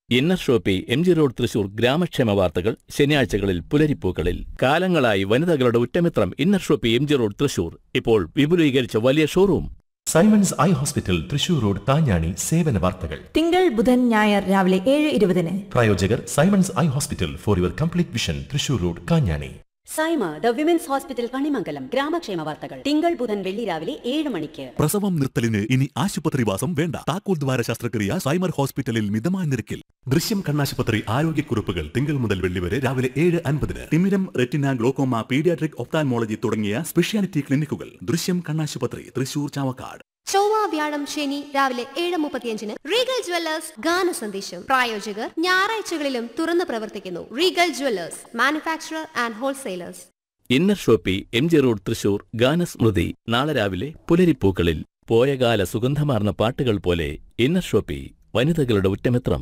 Inner shoppe M G road Thrissur ഗ്രാമക്ഷേമ വാർത്തകൾ ശനിയാഴ്ചകളിൽ പുലരിപ്പൂക്കളിൽ കാലങ്ങളായി വനിതകളുടെ ഉറ്റമിത്രം inner shoppe M G road Thrissur ഇപ്പോൾ വിപുലീകരിച്ച വലിയ showroom Simons eye hospital Thrissur road Thanjani സേവന വാർത്തകൾ തിങ്കൾ ബുധൻ ഞായർ രാവിലെ ഏഴ് ഇരുപതിന് പ്രായോജകർ Simons eye hospital for your complete vision Thrissur road Kanjani Saima the women's hospital Kanimangalam ഗ്രാമക്ഷേമ വാർത്തകൾ തിങ്കൾ ബുധൻ വെള്ളി രാവിലെ ഏഴ് മണിക്ക് പ്രസവം നിർത്തലിന് ഇനി ആശുപത്രിവാസം വേണ്ട താക്കോൽ ദ്വാര ശസ്ത്രക്രിയ സൈമർ ഹോസ്പിറ്റലിൽ മിതമായ നിരക്കിൽ ദൃശ്യം കണ്ണാശുപത്രി ആരോഗ്യക്കുറിപ്പുകൾ തിങ്കൾ മുതൽ വെള്ളി വരെ രാവിലെ ഏഴ് അൻപതിന് തിമിരം റെറ്റിന ഗ്ലോക്കോമ പീഡിയാട്രിക് ഒപ്താൻമോളജി തുടങ്ങിയ സ്പെഷ്യാലിറ്റി ക്ലിനിക്കുകൾ ദൃശ്യം കണ്ണാശുപത്രി തൃശൂർ ചാവക്കാട് ചൊവ്വ വ്യാഴം ശനി രാവിലെ ഏഴ് മുപ്പത്തിയഞ്ചിന് റീഗൽ ജ്വല്ലേഴ്സ് ഗാന സന്ദേശം പ്രായോജകർ ഞായറാഴ്ചകളിലും തുറന്നു പ്രവർത്തിക്കുന്നു Regal jewellers manufacturer and wholesalers inner shoppe M G road Thrissur ഗാനസ്മൃതി നാളെ രാവിലെ പുലരിപ്പൂക്കളിൽ പോയകാല സുഗന്ധമാർന്ന പാട്ടുകൾ പോലെ ഇന്നർ ഷോപ്പി വനിതകളുടെ ഉറ്റമിത്രം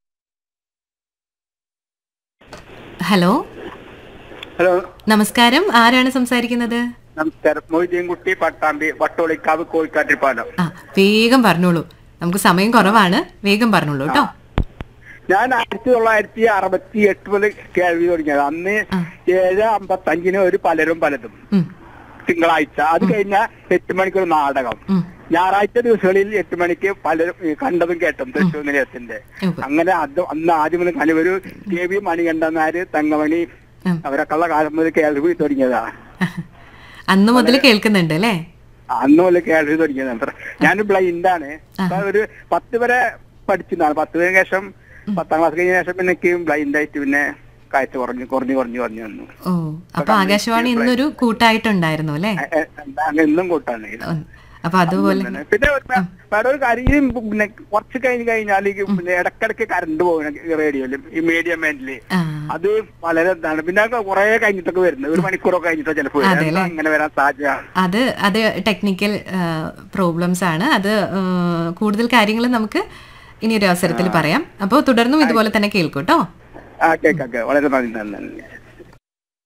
ഹലോ ഹലോ നമസ്കാരം ആരാണ് സംസാരിക്കുന്നത് നമസ്കാരം മൊയ്തീൻകുട്ടി പട്ടാമ്പി വട്ടോളിക്കാവ് കോഴിക്കാട്ടിപ്പാലം ആ വേഗം പറഞ്ഞോളൂ നമുക്ക് സമയം കുറവാണ് വേഗം പറഞ്ഞോളൂ കേട്ടോ ഞാൻ ആയിരത്തി തൊള്ളായിരത്തി അറുപത്തി എട്ട് മുതൽ കേൾവി തുടങ്ങിയത് അന്ന് ഏഴ് അമ്പത്തഞ്ചിന് ഒരു പലരും പലതും ഉം, തിങ്കളാഴ്ച അത് കഴിഞ്ഞ എട്ട് മണിക്ക് ഒരു നാടകം ഉം. ഞായറാഴ്ച ദിവസങ്ങളിൽ എട്ട് മണിക്ക് പലരും ഈ കണ്ടതും കേട്ടും തൃശ്ശൂർ നിലയത്തിന്റെ ഉവ്വ്. അങ്ങനെ അത് അന്ന് ആദ്യം മുതൽ കണ്ടു ഒരു കെ വി മണികണ്ഠനാര് തങ്കമണി ഉം. അവരൊക്കെ ഉള്ള കാലം മുതൽ കേൾവി തുടങ്ങിയതാ അന്ന് മുതൽ കേൾക്കുന്നുണ്ട് അല്ലേ അന്ന് മുതൽ കേൾവി തുടങ്ങിയതാണ് ഞാൻ ബ്ലൈൻഡ് ആണ് അപ്പൊ ഒരു പത്ത് വരെ പഠിച്ചതാണ് പത്ത് വരെ ശേഷം പത്താം ക്ലാസ് കഴിഞ്ഞ ശേഷം പിന്നെ എനിക്ക് ബ്ലൈൻഡ് ആയിട്ട് പിന്നെ കാഴ്ച കുറഞ്ഞു കുറഞ്ഞു കുറഞ്ഞു കുറഞ്ഞു വന്നു ഓ അപ്പൊ ആകാശവാണി ഇന്നൊരു കൂട്ടായിട്ടുണ്ടായിരുന്നു അല്ലേ എ- എ- എന്താ എന്നും കൂട്ടാണ് ഇത്. ഉം. അപ്പൊ അതുപോലെ പിന്നെ പിന്നെ ഒരു വേ- വേറെ ഒരു കാര്യം ഈ പിന്നെ കുറച്ച് കഴിഞ്ഞ് കഴിഞ്ഞാൽ ഈ പിന്നെ ഇടക്കിടക്ക് കറണ്ട് പോകും റേഡിയോയിലും ഈ മീഡിയം ബാൻഡില് ആ അത് വളരെ ഇതാണ് പിന്നെ അത് കുറെ കഴിഞ്ഞിട്ടൊക്കെ വരുന്നത് ഒരു മണിക്കൂറൊക്കെ കഴിഞ്ഞിട്ടോ ചിലപ്പോൾ അതെ അല്ലേ? അങ്ങനെ വരാൻ സാധ്യതയാണ് അത് അത് ടെക്നിക്കൽ പ്രോബ്ലംസ് ആണ് അത് ആ, കൂടുതൽ കാര്യങ്ങൾ നമുക്ക് ഇനി ഒരു അവസരത്തിൽ പറയാം അപ്പോൾ തുടർന്നും ഇതുപോലെ തന്നെ കേൾക്കൂട്ടോ ആ കേൾക്കാം വളരെ നന്ദി നന്ദി